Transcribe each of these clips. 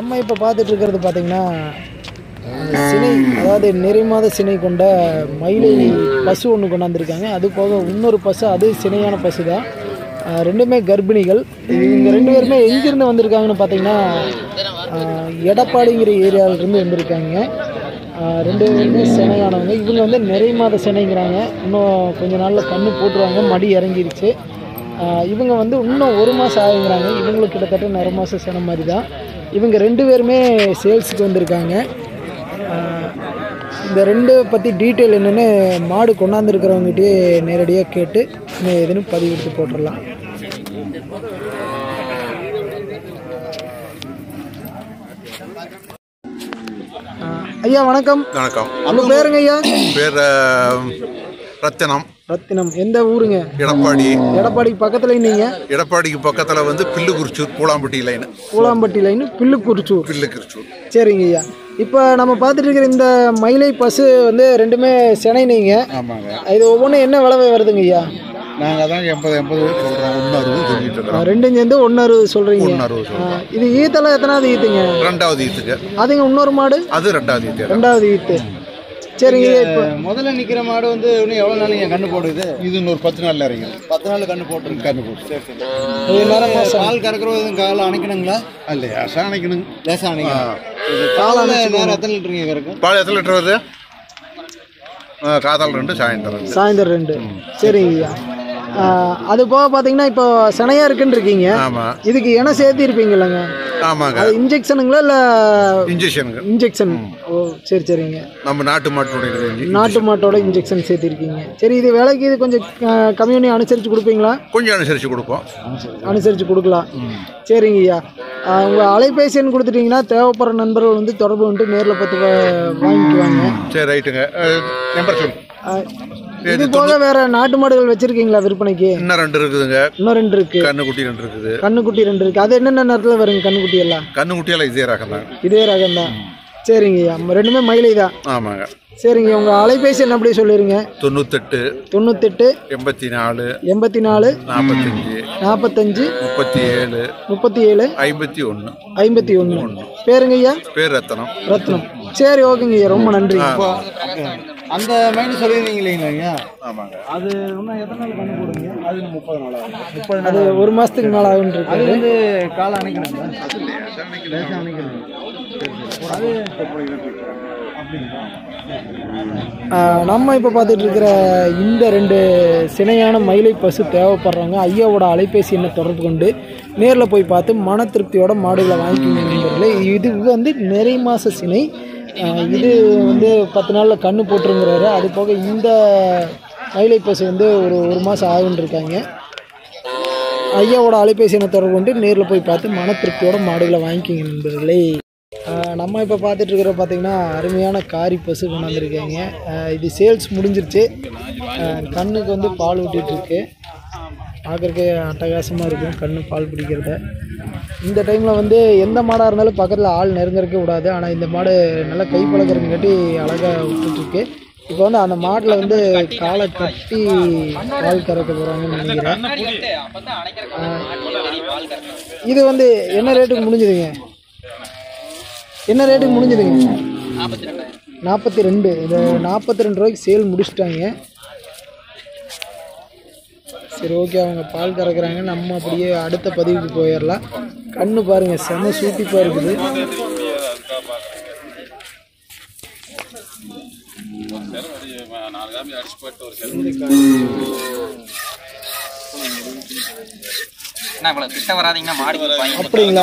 நம்ம இப்போ பார்த்துட்டு இருக்கிறது பார்த்தீங்கன்னா அஹ், சினை அதாவது நிறை மாத சினை கொண்ட மயிலை பசு ஒன்று கொண்டாந்துருக்காங்க அது போக இன்னொரு பசு அது சினையான பசு தான் அஹ், ரெண்டுமே கர்ப்பிணிகள் இவங்க ரெண்டு பேருமே எங்கேருந்து வந்திருக்காங்கன்னு பார்த்தீங்கன்னா அஹ், எடப்பாடிங்கிற ஏரியாவிலேருந்து வந்திருக்காங்க அஹ், ரெண்டு பேருமே சினையானவங்க இவங்க வந்து நிறை மாத சினைங்கிறாங்க இன்னும் கொஞ்ச நாளில் கண்ணு போட்டுருவாங்க மடி இறங்கிருச்சு ஆஹ் இவங்க வந்து இன்னும் ஒரு மாதம் ஆகுங்கிறாங்க இவங்களுக்கு கிட்டத்தட்ட நிற மாதம் சின மாதிரி தான் இவங்க ரெண்டு பேருமே சேல்ஸுக்கு வந்திருக்காங்க ஆஹ் இந்த ரெண்டு பற்றி டீட்டெயில் என்னென்னு மாடு கொண்டாந்துருக்கிறவங்ககிட்டயே நேரடியாக கேட்டு இன்னும் எதுன்னு பதிவு எடுத்து போட்டுடலாம் ஆஹ் ஐயா வணக்கம் வணக்கம் உங்கள் பேருங்க ஐயா பேர் அஹ், ரத்தினம் ரத்தினம் எந்த ஊருங்க எடப்பாடி எடப்பாடிக்கு பக்கத்தில் நீங்கள் எடப்பாடிக்கு பக்கத்தில் வந்து பில்லுக்குறிச்சூர் பூலாம்பட்டி லைன் பூலாம்பட்டி லைனு பில்லுக்குறிச்சூர் பில்லுக்குறிச்சூர் சரிங்க ஐயா இப்போ நம்ம பார்த்துட்டு இருக்கிற இந்த மயிலை பசு வந்து ரெண்டுமே சினை நீங்க ஆமாங்க இது ஒவ்வொன்றும் என்ன விலை வருதுங்க ஐயா நாங்கள் தான் எண்பது எண்பது சொல்கிறோம் ஒன்று அறுபது சொல்லிட்டு இருக்கிறோம் ரெண்டும் சேர்ந்து ஒன்று அறுபது சொல்கிறீங்க ஒன்று அறுபது சொல்றோம். இது ஈத்தெல்லாம் எத்தனாவது ஈத்துங்க ரெண்டாவது ஈத்துக்கு அதுங்க இன்னொரு மாடு அது ரெண்டாவது ஈத்து ரெண்டாவது ஈத்து சரிங்க ஐயா இப்போ முதல்ல நிற்கிற மாடு வந்து இன்னும் எவ்வளோ நாள் நீங்கள் கண்ணு போடுது இது இன்னொரு பத்து நாளில் இறங்கும் பத்து நாள் கண்ணு போட்டுருங்க கண்ணு போட்டு சரி சரி இது நேரம் மாசம் பால் கறக்குறது எதுவும் காலை அணைக்கணுங்களா இல்லையா அணைக்கணுங்க லேசாக அணைக்கணும் காலை நேரம் எத்தனை லிட்டருங்க கறக்கும் பால் எத்தனை லிட்டர் வருது அஹ், காதால் ரெண்டு சாயந்தரம் ரெண்டு சாயந்தரம் ரெண்டு சரிங்க ஐயா ஆ, அது போக பார்த்தீங்கன்னா இப்போ சினையா இருக்குன்னு இருக்கீங்க ஆமாம் இதுக்கு இன சேர்த்து இருப்பீங்கல்லங்க ஆமாங்க அது இன்ஜெக்ஷனுங்களா இல்லை இன்ஜெக்ஷனுங்க இன்ஜெக்ஷன் ஓ சரி சரிங்க நம்ம நாட்டு மாட்டுடைய இது. நாட்டு மாட்டோட இன்ஜெக்ஷன் சேர்த்திருக்கீங்க சரி இது விலைக்கு இது கொஞ்சம் க- கம்மி பண்ணி அனுசரித்து கொடுப்பீங்களா கொஞ்சம் அனுசரித்து கொடுப்போம் அனுசரித்து கொடுக்கலாம் சரிங்க ஐயா உங்கள் அலைபேசி எண் கொடுத்துட்டீங்கன்னா தேவைப்படுற நண்பர்கள் வந்து தொடர்பு வந்துட்டு நேரில் பார்த்து வா- வாங்கிக்குவாங்க சரி ரைட்டுங்க நம்பர் சொல்லு ஆ, இது போக வேற நாட்டு மாடுகள் வச்சிருக்கீங்களா விற்பனைக்கு இன்னும் ரெண்டு இருக்குதுங்க இன்னும் ரெண்டு இருக்கு கண்ணுக்குட்டி ரெண்டு இருக்குது கண்ணுக்குட்டி ரெண்டு இருக்கு அது என்னென்ன நேரத்தில் வருங்க கண்ணுக்குட்டி எல்லாம் கண்ணுக்குட்டியெல்லாம் இதே ரகம் தான் இதே ரகம் தான் சரிங்க ஐயா ரெண்டுமே மயிலை தான் ஆமாங்க சரிங்க உங்கள் அலைபேசி எண் அப்படியே சொல்லிடுங்க தொண்ணூத்தெட்டு தொண்ணூத்தெட்டு எண்பத்தி நாலு எண்பத்தி நாலு நாற்பத்தஞ்சு நாற்பத்தஞ்சு முப்பத்தி ஏழு முப்பத்தி ஏழு ஐம்பத்தி ஒன்று ஐம்பத்தி ஒன்று பேருங்க ஐயா பேர் ரத்தனம் ரத்னம் சரி ஓகேங்க ஐயா ரொம்ப நன்றி அந்த மைண்ட் சொல்லியிருந்தீங்களா ஐயா ஆமாங்க அது இன்னும் எத்தனை நாள் கண்ணு போடுங்க அது இன்னும் முப்பது நாள் ஆகும் முப்பது அது ஒரு மாசத்துக்கு மேல ஆகும் அது இருக்கு வந்து காலை அணைக்கணுங்களா லேசாக அணைக்கணும் அது அப்படிங்களா நம்ம இப்போ பார்த்துட்டு இருக்கிற இந்த ரெண்டு சினையான மயிலை பசு தேவைப்படுறவங்க ஐயாவோட அலைபேசி எண்ணை தொடர்பு கொண்டு நேரில் போய் பார்த்து மன திருப்தியோட மாடுகளை வாங்கிக்கோங்க நண்பர்களே இது வந்து நிறை மாத சினை ஆஹ் இது வந்து பத்து நாளில் கண்ணு போட்டுருங்கிறாரு அது போக இந்த மயிலை பசு வந்து ஒரு ஒரு மாதம் ஆகுன்னு இருக்காங்க ஐயாவோட அலைபேசி எண்ணை தொடர்பு கொண்டு நேரில் போய் பார்த்து மன திருப்தியோட மாடுகளை வாங்கிக்கிங்க நண்பர்களே ஆஹ் நம்ம இப்போ பார்த்துட்டு இருக்கிற பார்த்தீங்கன்னா அருமையான காரி பசு கொண்டாந்துருக்காங்க ஆஹ் இது சேல்ஸ் முடிஞ்சிருச்சு ஆஹ் கண்ணுக்கு வந்து பால் ஊட்டிட்டு இருக்கு பார்க்குறக்கு அட்டகாசமாக இருக்கும் கண்ணு பால் பிடிக்கிறத இந்த டைமில் வந்து எந்த மாடாக இருந்தாலும் பக்கத்தில் ஆள் நெருங்கறக்கே விடாது ஆனால் இந்த மாடு நல்லா கை பழக்கிறங்காட்டி அழகாக விட்டுட்ருக்கு இப்போ வந்து அந்த மாட்டில் வந்து காலை கட்டி பால் கறக்க போகிறாங்கன்னு நினைக்கிறேன் ஆஹ் இது வந்து என்ன ரேட்டுக்கு முடிஞ்சுதுங்க என்ன ரேட்டுக்கு முடிஞ்சுதுங்க நாற்பத்தி ரெண்டு இது நாற்பத்தி ரெண்டு ரூபாய்க்கு சேல் முடிச்சிட்டாங்க சரி ஓகே அவங்க பால் கறக்குறாங்க நம்ம அப்படியே அடுத்த பதிவுக்கு போயிடலாம் கண்ணு பாருங்க செம சூட்டிப்பாக இருக்குது என்ன இவ்வளவு கிட்ட வராதீங்கன்னா மாடி வாங்கி அப்படிங்களா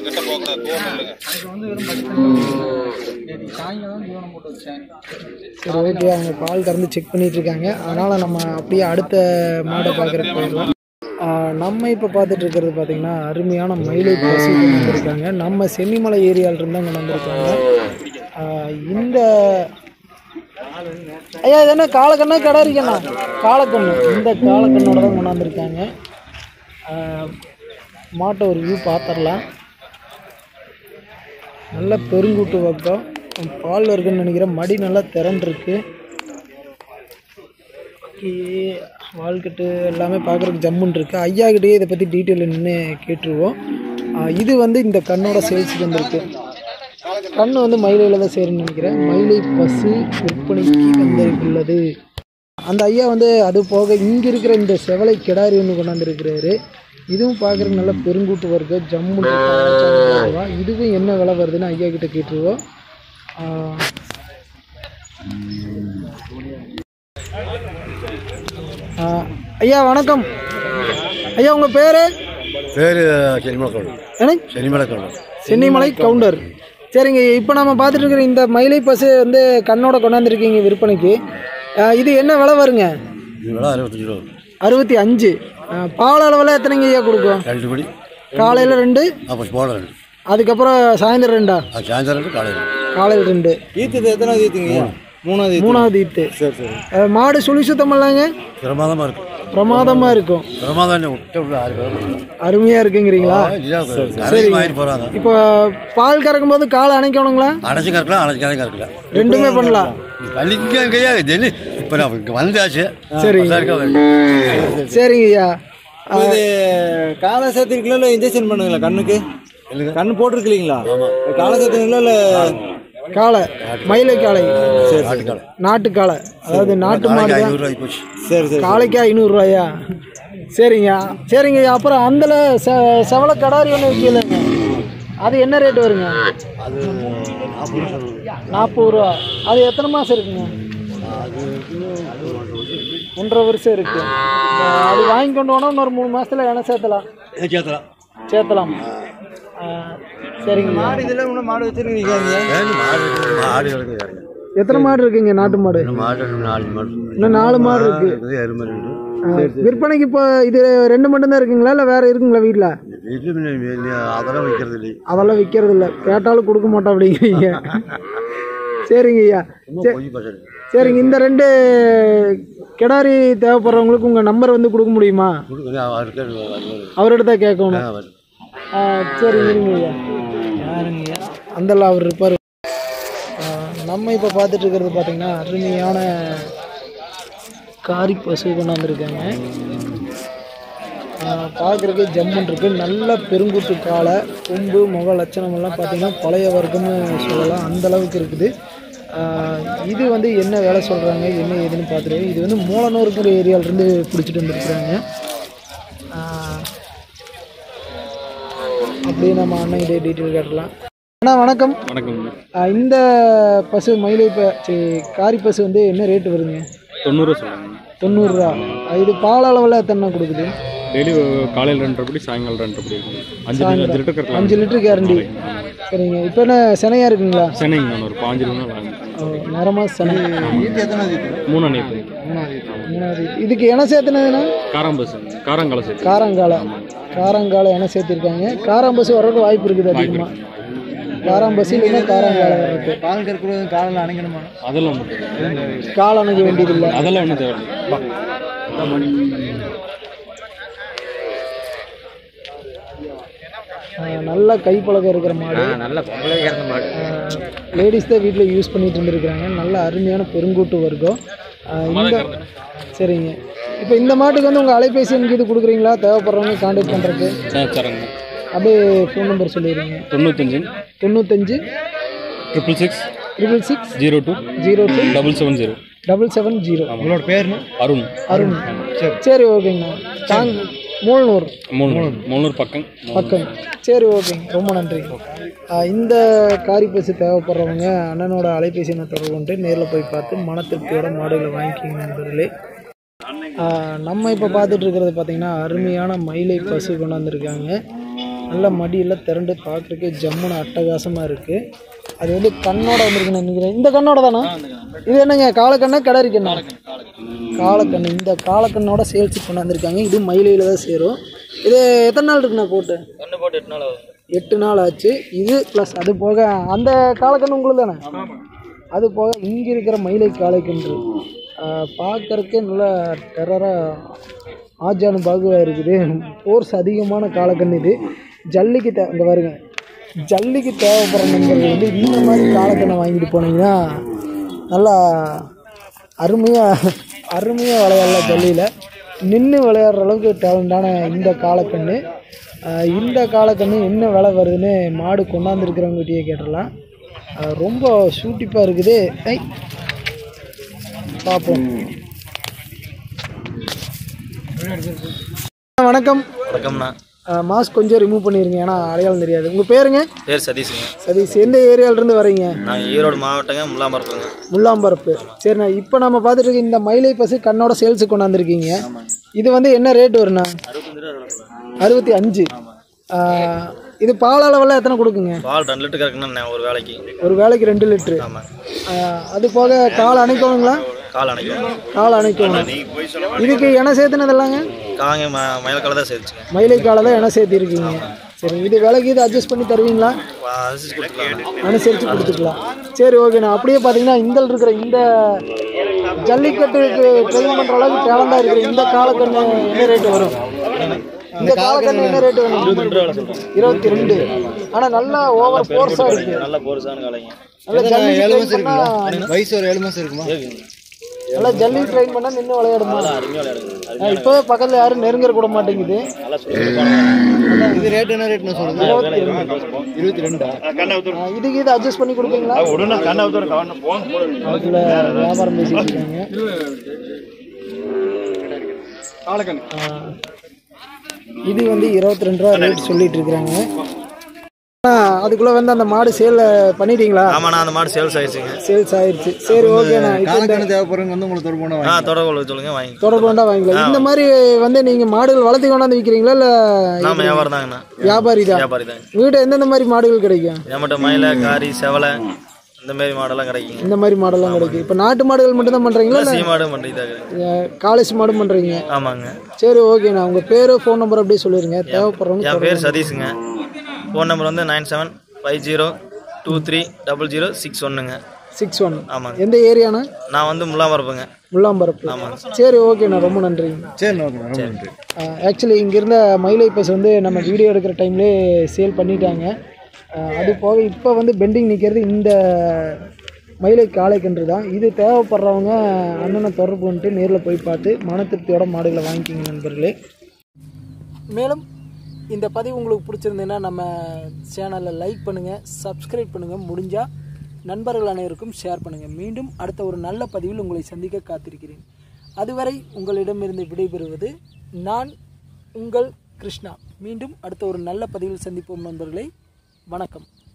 சரி ஓகே அவங்க பால் கறந்து செக் பண்ணிட்டு இருக்காங்க அதனால் நம்ம அப்படியே அடுத்த மாடை பார்க்குறக்கு போயிடலாம் ஆஹ் நம்ம இப்போ பார்த்துட்டு இருக்கிறது பார்த்தீங்கன்னா அருமையான மயிலை பசு கொண்டு வந்திருக்காங்க நம்ம சென்னிமலை ஏரியாவில் இருந்து கொண்டு வந்திருக்காங்க ஆஹ் இந்த ஐயா இது என்ன காலக்கண்ணா கிடாரிக்கண்ணா காலக்கண்ணு இந்த காலக்கண்ணோட தான் கொண்டாந்துருக்காங்க மாட்டை ஒரு வியூ பார்த்துடலாம் நல்ல பெருங்கூட்டு பக்கம் பால் இருக்குன்னு நினைக்கிறேன் மடி நல்லா திரண்டிருக்கு வால்கட்டு எல்லாமே பார்க்குறதுக்கு ஜம்முன்னு இருக்குது ஐயா கிட்டேயே இதை பற்றி டீட்டெயில் நின்று கேட்டுருவோம் ஆ, இது வந்து இந்த கண்ணோட சேல்ஸுக்கு வந்திருக்கு கண்ணு வந்து மயிலையில் தான் சேருன்னு நினைக்கிறேன் மயிலை பசு விற்பனைக்கு வந்திருக்குள்ளது அந்த ஐயா வந்து அது போக இங்கே இருக்கிற இந்த செவலை கிடாரி ஒன்று கொண்டாந்துருக்கிறாரு இதுவும் பார்க்குறதுக்கு நல்ல பெருங்கூட்டு வர்க்கம் ஜம்மு இதுவும் என்ன விலை வருதுன்னு ஐயா கிட்ட கேட்டுருவோம் ஆஹ், ஆஹ், ஐயா வணக்கம் ஐயா உங்கள் பேர் பேர் சென்னிமலை கவுண்டர் என்ன சென்னிமலை கவுண்டர் சென்னிமலை கவுண்டர் சரிங்க இப்போ நம்ம பார்த்துட்டு இருக்கிற இந்த மயிலை பசு வந்து கண்ணோட கொண்டாந்துருக்கீங்க விற்பனைக்கு ஆஹ், இது என்ன விலை வருங்க இது விலை அறுபத்தஞ்சு ரூபா அறுபத்தி அஞ்சு ஆஹ், பால் அளவில் எத்தனைங்க ஐயா கொடுக்கும் ரெண்டு மணி காலையில் ரெண்டு அப்போ போட ரெண்டு அதுக்கப்புறம் சாயந்தரம் ரெண்டா அது சாயந்தரம் ரெண்டு காலையில் ரெண்டு. காலையில் ரெண்டு ஈத்துது எத்தனாவது ஈத்துங்க மூணாவது மூணாவது ஈத்து சரி சரி ஆஹ், மாடு சுழி சுத்தம் இல்லைங்க பிரமாதமாக இருக்கும் பிரமாதமாக இருக்கும் பிரமாதம் விட்டு விட்டு ஆறு பேர் அருமையாக இருக்குங்கிறீங்களா நிறைய வாங்கிட்டு போகிறாங்க இப்போ பால் கறக்கும் போது காலை அணைக்கணுங்களா அடைச்சி கறக்கலாம் அடைச்சி கறக்க கறக்கலாம் ரெண்டுமே பண்ணலாம் கழிக்க கையாக தெனி இப்போ நான் இங்கே வந்தாச்சு சரி. பசாருக்கா வேணும். சரிங்க ஐயா இது காலை சேர்த்துருக்கீங்களா இல்லை இன்ஜெக்ஷன் பண்ணுங்களா கண்ணுக்கு கண்ணு போட்டிருக்கீங்களா காலை சேர்த்துங்களா இல்லை காளை மயிலை காளை நாட்டுக்காலை நாட்டு காளை அதாவது நாட்டு மாடு நாளைக்கு தான் ஐநூறுரூவாய்க்கு போச்சு சரி சரி காளைக்கு ஐநூறுரூவாயா சரிங்க சரிங்க ஐயா. அப்புறம் அதில் செ செவலை கடாரி ஒன்று விற்கலைங்க அது என்ன ரேட் வருங்க அது நாற்பது ரூபா சொல்லுது நாற்பது ரூபா அது எத்தனை மாதம் இருக்குங்க ஒன்றரை வருஷம் இருக்கு அஹ் அது வாங்கி கொண்டு போனால் இன்னொரு மூணு மாதத்தில் எண்ணெய் சேர்த்தலாம் சேர்த்தலாம் சேர்த்தலாம் அஹ் சரிங்க மாடு இதில் இன்னும் மாடு வச்சிருக்கீங்க ஏன் மாடு இருக்குது, மாடு கிடக்குது எத்தனை மாடு இருக்குங்க நாட்டு மாடு இன்னும் மாடு இன்னும் நாலு மாடு இன்னும் நாலு மாடு இருக்கு இருக்குது எருமை ரெண்டு அஹ் விற்பனைக்கு இப்போ இது ரெண்டு மட்டும்தான் இருக்குங்களா இல்லை வேற இருக்குங்களா வீட்டில் வீட்டில் அதெல்லாம் வைக்கிறது இல்லை அதெல்லாம் விற்கிறது இல்லை கேட்டாலும் கொடுக்க மாட்டோம் அப்படிங்கிறீங்க சரிங்க ஐயா சும்மா பொய் பசங்க சரிங்க இந்த ரெண்டு கிடாரி தேவைப்படுறவங்களுக்கு உங்கள் நம்பர் வந்து கொடுக்க முடியுமா கொடுக்குது அவருக்கு வருவார் அவர்கிட்ட தான் கேட்கணும் ஆ, வரும். ஆ, சரிங்க இருங்க ஐயா யாருங்க ஐயா அந்தல அவர் இருப்பார் நம்ம இப்போ பார்த்துட்டு இருக்கிறது பார்த்தீங்கன்னா அருமையான காரி பசு கொண்டாந்துருக்காங்க பார்க்குறதுக்கு ஜம்முன் இருக்கு நல்ல பெருங்குட்டு காலை கொம்பு முக லட்சணம் எல்லாம் பார்த்தீங்கன்னா பழைய வர்க்கம்னு சொல்லலாம் அந்த அளவுக்கு இருக்குது ஆ, இது வந்து என்ன வேலை சொல்கிறாங்க என்ன ஏதுன்னு பார்த்துருவோம் இது வந்து மூலனூருங்கிற ஏரியாவிலேருந்து பிடிச்சிட்டு வந்துருக்குறாங்க ஆ, அப்படியே நம்ம அண்ணன் இதே டீட்டெயில் கேட்டலாம் அண்ணா வணக்கம் வணக்கம் ஆ, இந்த பசு மயிலை ப சரி காரி பசு வந்து என்ன ரேட்டு வருங்க தொண்ணூறு சொல்லுங்க தொண்ணூறுரூவா இது பால் அளவில் எத்தனை கொடுக்குது டெய்லி காலையில் ரெண்டரை படி சாயங்காலம் ரெண்டரை படி இருக்கும் அஞ்சு அஞ்சு லிட்டர் கட்டலாம் அஞ்சு லிட்டர் கேரண்டி சரிங்க இப்போ என்ன சினையாக இருக்குங்களா சென்னைங்க நான் ஒரு பாஞ்சு ரூபா வாங்க நேரமாக சினை மூணு அணைப்பு மூணாவது இதுக்கு என சேர்த்துனதுன்னா காராம்பஸ் காரங்கால சேர்த்து காரங்காலை காரங்காலை என சேர்த்திருக்காங்க காராம்பசு வர்றதுக்கு வாய்ப்பு இருக்குது அதிகமாக காராம்பசு இல்லைன்னா காரங்காலை வர்றதுக்கு கால் கற்கிறது காலில் அணைக்கணுமா அதெல்லாம் ஒன்றும் தேவை கால் அணைக்க வேண்டியதில்லை அதெல்லாம் ஒன்றும் தேவை ஆஹ் நல்ல கைப்பழக்கம் இருக்கிற மாடு நல்ல பொங்கலே இறந்த மாடு லேடிஸ் தான் வீட்டில் யூஸ் பண்ணிட்டு இருந்திருக்கிறாங்க நல்ல அருமையான பெருங்கூட்டு வர்க்கம் ஆஹ் இந்த சரிங்க இப்போ இந்த மாட்டுக்கு வந்து உங்கள் அலைபேசி எண்ணுக்கு இது கொடுக்குறீங்களா தேவைப்படுறவங்க காண்டாக்ட் பண்ணுறதுக்கு சார் தரங்க அப்படியே ஃபோன் நம்பர் சொல்லிடுறீங்க தொண்ணூத்தஞ்சு தொண்ணூத்தஞ்சு triple six triple six zero two zero two double seven zero double seven zero உங்களோட பேருன்னு அருண் அருண் சரி ஓகேங்கண்ணா தாங் மூலனூர் மூணு மூணூர் பக்கம் பக்கம் சரி ஓகேங்க ரொம்ப நன்றி ஆஹ் இந்த காரி பசு தேவைப்படுறவங்க அண்ணனோட அலைபேசி எண்ணை தொடர்பு கொண்டு நேரில் போய் பார்த்து மன திருப்தியோட மாடுகளை வாங்கிக்கிங்க நண்பர்களே ஆஹ் நம்ம இப்போ பார்த்துட்டு இருக்கிறது பார்த்தீங்கன்னா அருமையான மயிலை பசு கொண்டாந்துருக்காங்க நல்ல மடியில் திரண்டு பார்க்குறதுக்கு ஜம்முன்னு அட்டகாசமாக இருக்குது அது வந்து கண்ணோட வந்திருக்குன்னு நினைக்கிறேன் இந்த கண்ணோட தானா இது என்னங்க காலக்கண்ணா கிடரி கண்ணா காலக்கண்ணு இந்த காலக்கண்ணோட சேல்ஸ் கொண்டாந்துருக்காங்க இது மயிலையில் தான் சேரும் இது எத்தனை நாள் இருக்குண்ணா போட்டு கண்ணு போட்டு எட்டு நாள் ஆகுது எட்டு நாள் ஆச்சு இது ப்ளஸ் அது போக அந்த காலக்கண்ணு உங்களுக்கு தானே அது போக இங்கே இருக்கிற மயிலை காளைக்கன்று பார்க்கறக்கே நல்லா டெரராக ஆஜானு பாகுவாக இருக்குது ஃபோர்ஸ் அதிகமான காலக்கன்று இது ஜல்லிக்கு தே இங்கே பாருங்க ஜல்லிக்கு தேவைப்படுற நண்பர்கள் வந்து இந்த மாதிரி காலக்கண்ணை வாங்கிட்டு போனீங்கன்னா நல்லா அருமையாக அருமையாக விளையாடலாம் ஜல்லியில் நின்று விளையாடுற அளவுக்கு டேலண்டான இந்த காலக்கண்ணு ஆஹ் இந்த காலக்கண்ணு என்ன விலை வருதுன்னு மாடு கொண்டாந்துருக்கிறவங்ககிட்டயே கேட்டுடலாம் அஹ், ரொம்ப சூட்டிப்பாக இருக்குது ஐ பார்ப்போம் வணக்கம் வணக்கம்ண்ணா அஹ், மாஸ்க் கொஞ்சம் ரிமூவ் பண்ணிருங்க ஏன்னா அடையாளம் தெரியாது உங்கள் பேருங்க பேர் சதீஷுங்க சதீஷ் எந்த ஏரியாவிலேருந்து வரீங்க நாங்கள் ஈரோடு மாவட்டங்க முல்லாமரத்துங்க முள்ளாம்பரப்பு சரிண்ணா இப்போ நம்ம பார்த்துட்டு இருக்க இந்த மயிலை பசு கண்ணோட சேல்ஸுக்கு கொண்டாந்துருக்கீங்க இது வந்து என்ன ரேட் வருண்ணா அறுபத்தி அஞ்சு ஆஹ், இது பால் அளவெல்லாம் எத்தனை கொடுக்குங்க பால் ரெண்டு லிட்டர் கறக்குண்ணா ஒரு வேலைக்கு ஒரு வேலைக்கு ரெண்டு லிட்ரு ஆமாம் அது போக கால் அணைக்கணுங்களா கால் அணைக்கும் கால் அணைக்கணும் இதுக்கு என சேர்த்துனதெல்லாங்க காங்க ம மயிலக்கால தான் சேர்த்துச்சுங்க மயிலை காலை தான் என சேர்த்திருக்கீங்க சரி இது விலைக்கு இது அட்ஜஸ்ட் பண்ணி தருவீங்களா அரிசி கொடுத்துக்கலாம் அனுசரித்து கொடுத்துக்கலாம் சரி ஓகேண்ணா அப்படியே பார்த்தீங்கன்னா இந்த இருக்கிற இந்த ஜல்லிக்கட்டுக்கு ட்ரெயின் பண்ணுற அளவுக்கு டேலண்டாக இருக்கிற இந்த காலக்கண்ணு என்ன ரேட்டு வரும் இந்த காலக்கண்ணு என்ன ரேட்டு வரும் இருபத்தி ரெண்டு ஆனால் நல்லா ஓவர் ஃபோர்ஸாக இருக்கு நல்ல போர்ஸான காலைங்க நல்லா ஜல்லி ட்ரெயின் பண்ணா வயசு ஒரு ஏழு மாசம் இருக்குமா நல்லா ஜல்லி ட்ரெயின் பண்ணா நின்று விளையாடுமா அருமையாக விளையாடுங்க ஆ, இப்போவே பக்கத்தில் யாரும் நெருங்கிற கூட மாட்டேங்குது நல்லா சுறுசுறுப்பான இது ரேட் என்ன ரேட் நான் சொல்லுங்க இருபத்தி ரெண்டா ஆ, இதுக்கு இது அட்ஜஸ்ட் பண்ணி கொடுப்பீங்களா அதுக்குள்ள வியாபாரம் பேசிட்டு இருக்காங்க ஆ, இது வந்து இருபத்தி ரெண்டு ரூபா ரேட் சொல்லிட்டு இருக்கிறாங்க ஆ, அதுக்குள்ள வந்து அந்த மாடு சேல் பண்ணிட்டீங்களா ஆமாண்ணா அந்த மாடு சேல்ஸ் ஆயிடுச்சுங்க சேல்ஸ் ஆயிடுச்சு சரி ஓகேண்ணா இப்போ இந்த காலக்கணக்கு தேவைப்படுறவங்க வந்து உங்களுக்கு தொடர்பு பண்ண ஆ தொடர்பு கொள்ள சொல்லுங்க வாங்கி தொடர்பு கொண்டா வாங்கிக்கலாம் இந்த மாதிரி வந்து நீங்க மாடுகள் வளர்த்து கொண்டாந்து விற்கிறீங்களா இல்ல நாம வியாபாரம் தாங்கண்ணா வியாபாரி தான் வியாபாரி தாங்க வீடு எந்தெந்த மாதிரி மாடுகள் கிடைக்கும் நம்மகிட்ட மயில காரி செவலை இந்த மாதிரி மாடெல்லாம் கிடைக்குங்க இந்த மாதிரி மாடெல்லாம் கிடைக்கும் இப்போ நாட்டு மாடுகள் மட்டும் தான் பண்றீங்களா இல்ல சீமாடு பண்ணிட்டாங்க காலேஜ் மாடும் பண்றீங்க ஆமாங்க சரி ஓகேண்ணா உங்க பேரு ஃபோன் நம்பர் அப்படியே சொல்லிருங்க தேவைப்படுறவங்க என் பேர் சதீஷுங்க ஃபோன் நம்பர் வந்து nine seven five zero two three double zero six ஒன்றுங்க சிக்ஸ் ஒன் ஆமாங்க எந்த ஏரியாண்ணா நான் வந்து முல்லாமரப்புங்க முள்ளாம்பரப்பு சரி ஓகேண்ணா ரொம்ப நன்றிங்க சரி ஓகே ரொம்ப நன்றி ஆக்சுவலி இங்கே இருந்த மயிலை பஸ் வந்து நம்ம வீடியோ எடுக்கிற டைம்லேயே சேல் பண்ணிட்டாங்க அஹ் அது போக இப்போ வந்து பெண்டிங் நிற்கிறது இந்த மயிலை காளைக்கன்று தான் இது தேவைப்படுறவங்க அண்ணனை தொடர்பு பண்ணிட்டு நேரில் போய் பார்த்து மன திருப்தியோட மாடுகளை வாங்கிக்கிங்க நண்பர்களே மேலும் இந்த பதிவு உங்களுக்கு பிடிச்சிருந்ததுன்னா நம்ம சேனலில் லைக் பண்ணுங்கள் சப்ஸ்கிரைப் பண்ணுங்கள் முடிஞ்சால் நண்பர்கள் அனைவருக்கும் ஷேர் பண்ணுங்கள் மீண்டும் அடுத்த ஒரு நல்ல பதிவில் உங்களை சந்திக்க காத்திருக்கிறேன் அதுவரை உங்களிடமிருந்து விடைபெறுவது நான் உங்கள் கிருஷ்ணா மீண்டும் அடுத்த ஒரு நல்ல பதிவில் சந்திப்போம் நண்பர்களே வணக்கம்